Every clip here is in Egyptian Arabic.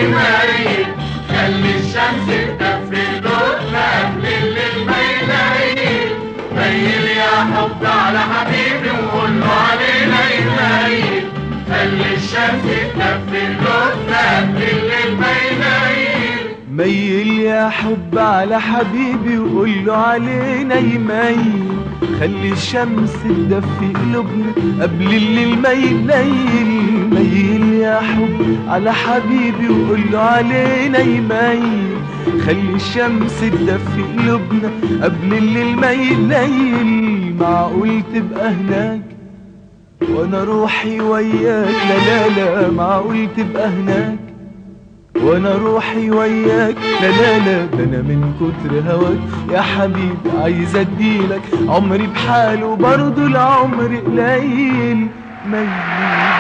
يميل خلي الشمس تدفي قلوبنا قبل الليل ما يليل ميل يا حب على حبيبي وقول له علينا يميل خلي الشمس تدفي قلوبنا قبل الليل ما يليل ميل يا حب على حبيبي وقول له علينا يميل خلي الشمس تدفي قلوبنا قبل الليل ما يليل ميل يا حب على حبيبي وقول له علينا يميل خلي الشمس تدفي قلوبنا قبل الليل ما يليل معقول تبقى هناك وانا روحي وياك لا لا لا معقول تبقى هناك وانا روحي وياك لا لا لا ده انا من كتر هواك يا حبيبي عايز اديلك عمري بحاله برضه العمر قليل ميل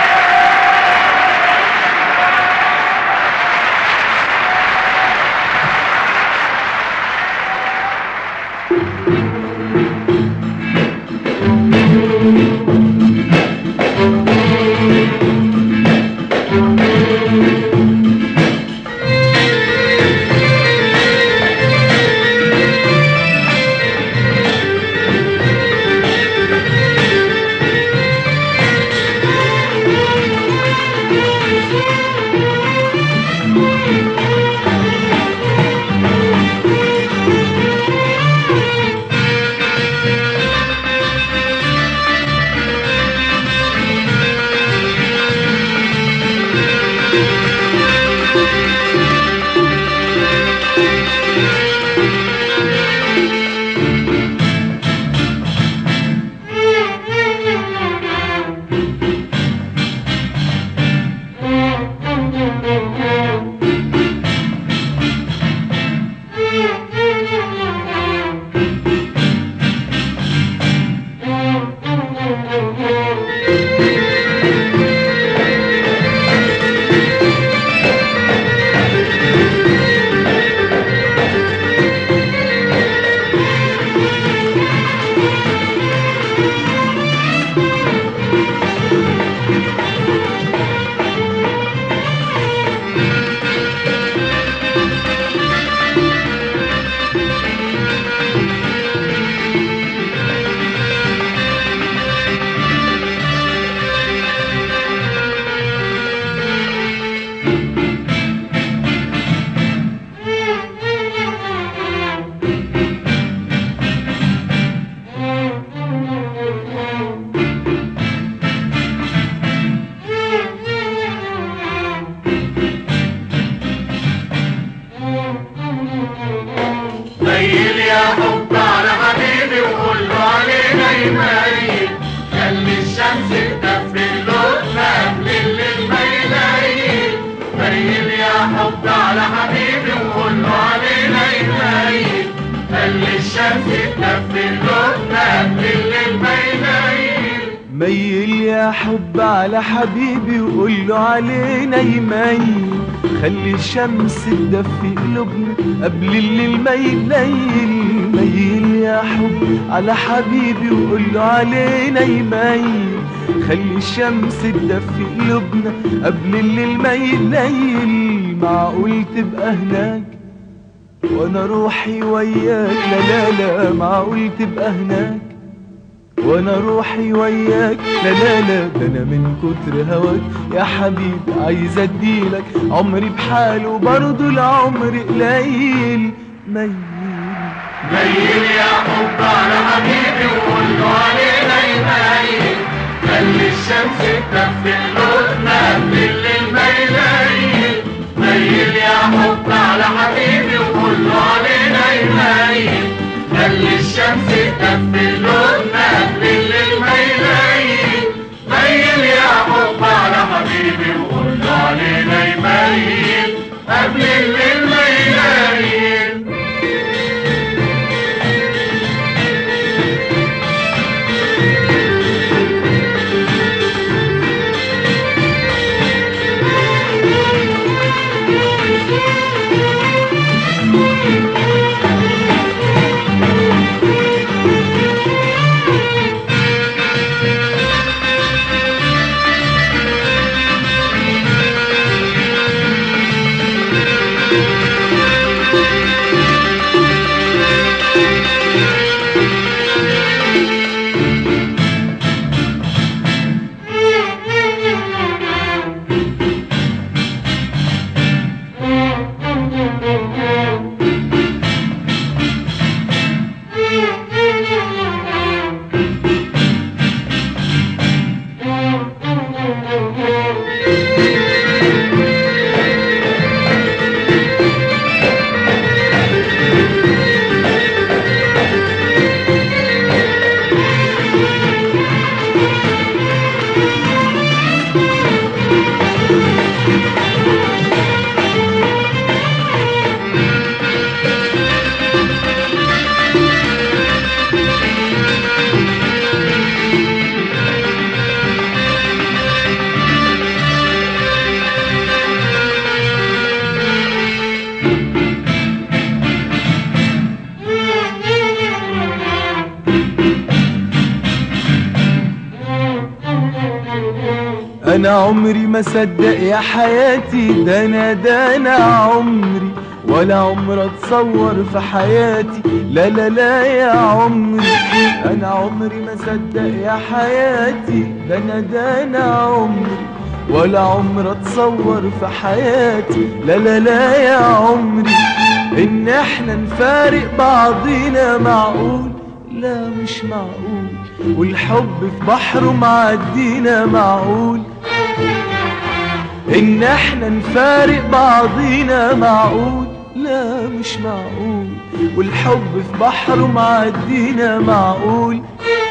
ميل يا حب على حبيبي وقول له علينا يميل خلي الشمس تدفي قلوبنا قبل الليل ما يليل ميل يا حب على حبيبي وقول له علينا يميل خلي الشمس تدفي قلوبنا قبل الليل ما يليل ميل يا حب على حبيبي وقول له علينا يميل خلي الشمس تدفي قلوبنا قبل الليل ما يليل ميل يا حب على حبيبي وقول له علينا يميل خلي الشمس تدفي قلوبنا قبل الليل ما يليل معقول تبقى هناك وانا روحي وياك لا لا لا معقول تبقى هناك وانا روحي وياك لا لا لا ده انا من كتر هواك يا حبيبي عايز اديلك عمري بحاله برضه العمر قليل ميل ميل يا حب على حبيبي وقول له علينا يميل خلي الشمس تدفي قلوبنا قبل الليل ما يليل ميل يا حب على حبيبي وقول له علينا يميل خلي الشمس تدفي قلوبنا قبل الليل ما يليل ميل يا حب على حبيبي وقول له علينا يميل قبل الليل ما يليل انا عمري ما صدق يا حياتي ده انا ده انا عمري ولا عمر اتصور في حياتي لا لا لا يا عمري انا عمري ما صدق يا حياتي ده انا ده انا عمري ولا عمر اتصور في حياتي لا لا لا يا عمري ان احنا نفارق بعضينا معقول لا مش معقول والحب في بحره معدينا معقول ان احنا نفارق بعضينا معقول لا مش معقول والحب في بحره معدينا معقول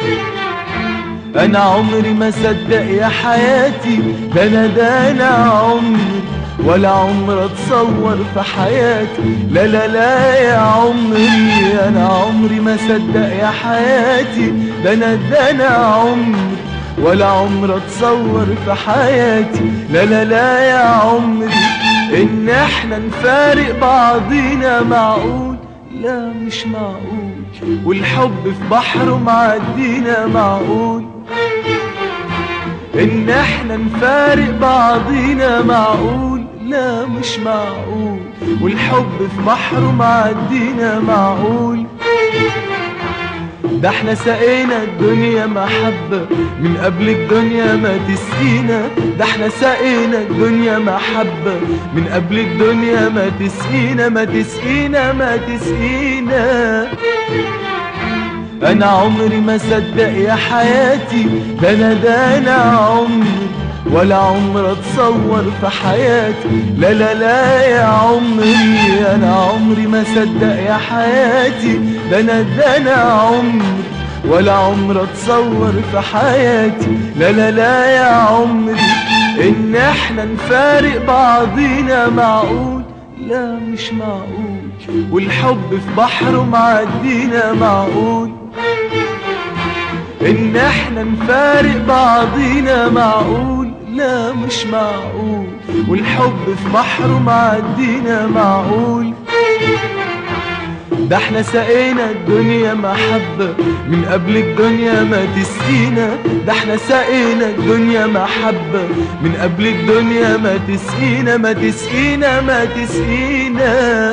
انا عمري ما صدق يا حياتي ده انا ده انا عمري ولا عمر اتصور في حياتي لا لا لا يا عمري انا عمري ما صدق يا حياتي ده انا ده انا عمري ولا عمر اتصور في حياتي لا لا لا يا عمري ان احنا نفارق بعضينا معقول لا مش معقول والحب في بحره معدينا معقول ان احنا نفارق بعضينا معقول لا مش معقول والحب في بحره معدينا معقول ده احنا سقينا الدنيا محبة من قبل الدنيا ما تسقينا ده احنا سقينا الدنيا محبة من قبل الدنيا ما تسقينا ما تسقينا ما تسقينا انا عمري ما صدق يا حياتي ده انا ده انا عمري ولا عمر اتصور في حياتي لا لا لا يا عمري انا عمري ما صدق يا حياتي ده انا ده انا عمري ولا عمر اتصور في حياتي لا لا لا يا عمري ان احنا نفارق بعضينا معقول لا مش معقول والحب في بحره معدينا معقول ان احنا نفارق بعضينا معقول لا مش معقول والحب في بحره معدينا معقول ده احنا سقينا الدنيا محبة من قبل الدنيا ما تسقينا ده احنا سقينا الدنيا محبة من قبل الدنيا ما تسقينا ما تسقينا ما تسقينا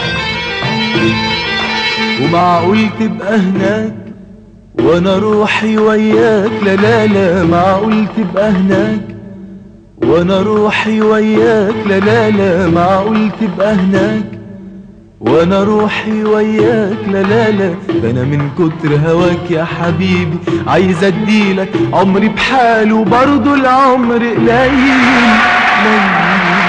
ومعقول تبقى هناك وانا روحي وياك لا لا لا معقول تبقى هناك وانا روحي وياك لا لا لا معقول تبقى هناك وانا روحي وياك لا لا لا ده انا من كتر هواك يا حبيبي عايز اديلك عمري بحاله برضه العمر قليل قليل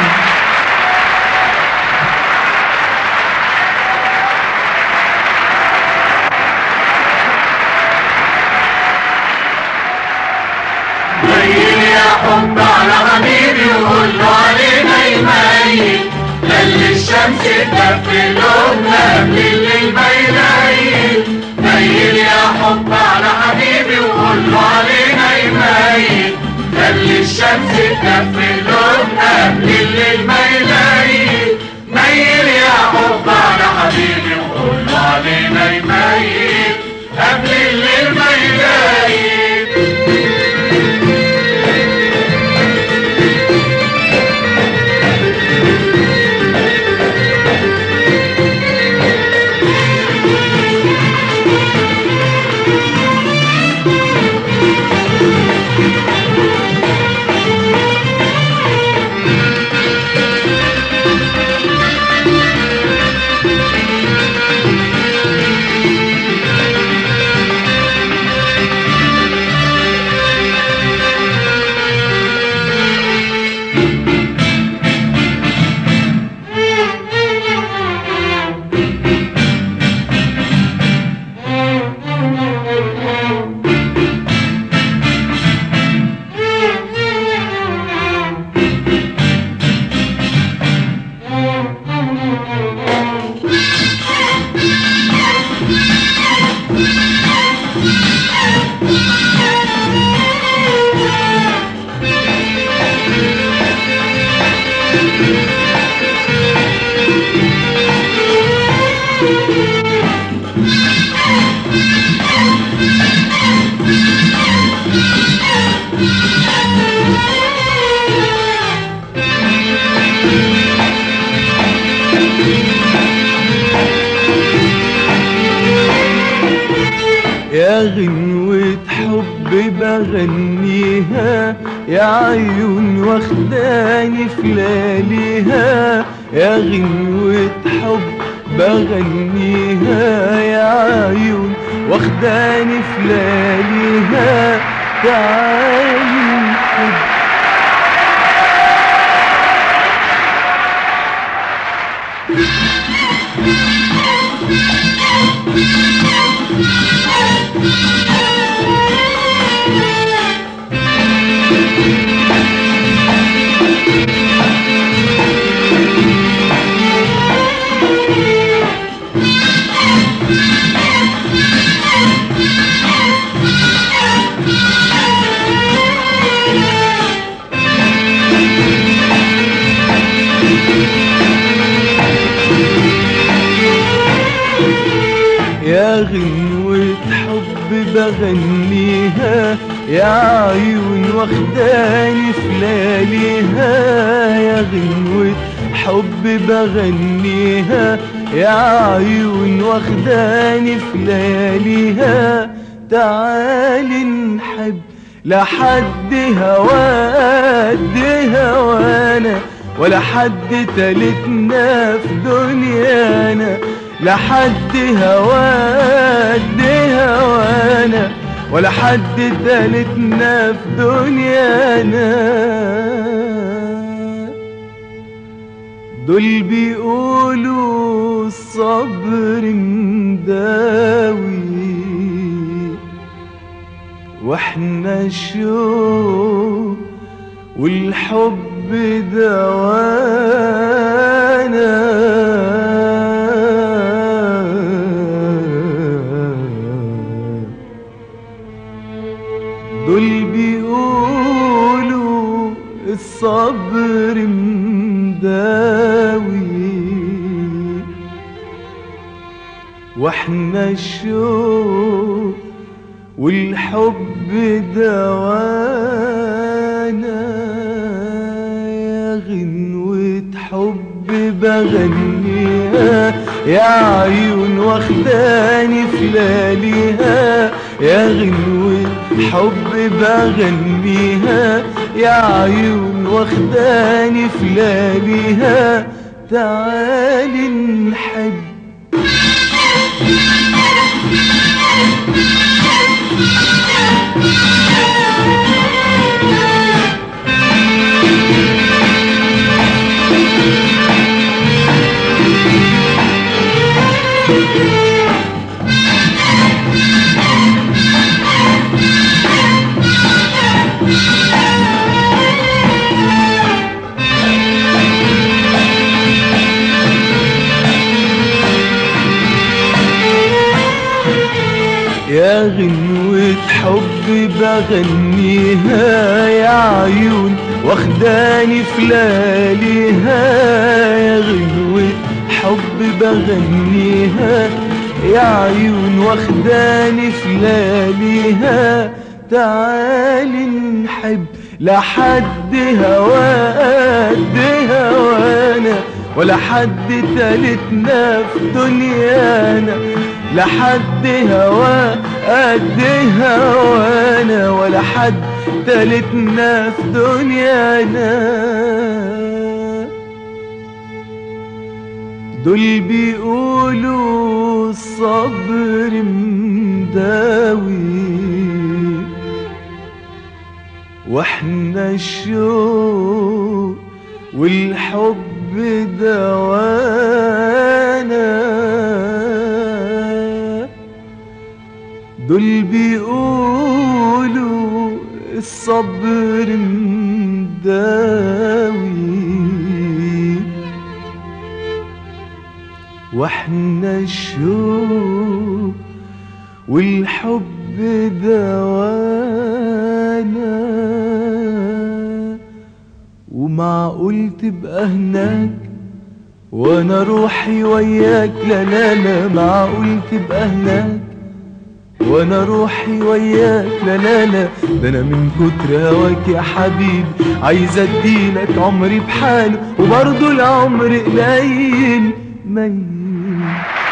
ميل يا حب على حبيبي وقول له علينا يميل خلي الشمس تدفي قلوبنا قبل الليل ما يليل ميل يا حب على حبيبي وقول له علينا يميل خلي الشمس تدفي قلوبنا قبل الليل ما يليل ميل يا حب على حبيبي وقول له علينا يميل قبل الليل ما يليل بغنيها يا عيون واخداني في لياليها يا غنوة حب بغنيها يا عيون واخداني في لياليها تعالي نحب يا غنوة حب بغنيها يا عيون واخداني في لياليها يا غنوة حب بغنيها يا عيون واخداني في لياليها تعالي نحب لحد هوا قد هوانا ولا حد تالتنا في دنيانا لحد هوا قد هوانا ولا حد تالتنا في دنيانا دول بيقولوا الصبر مداوي واحنا شو والحب دوانا دول بيقولوا الصبر مداوي واحنا الشوق والحب دوانا يا غنوة حب بغنيها يا عيون واخداني في لياليها يا غنوة حب بغنيها يا عيون واخداني في لياليها تعالي نحب يا غنوة حب بغنيها يا عيون واخداني في لياليها يا غنوة حب بغنيها يا عيون واخداني في لياليها تعالي نحب لحد هوا قد هوانا ولا حد تالتنا في دنيانا لحد هوا قد هوانا ولا حد تالتنا في دنيانا دول بيقولوا الصبر مداوي واحنا الشوق والحب دوانا دول بيقولوا الصبر مداوي واحنا الشوق والحب دوانا ومعقول تبقى هناك وانا روحي وياك لا لا لا معقول تبقى هناك وانا روحي وياك لا لا لا ده انا من كتر هواك يا حبيبي عايز اديلك عمري بحاله وبرضه العمر قليل ميت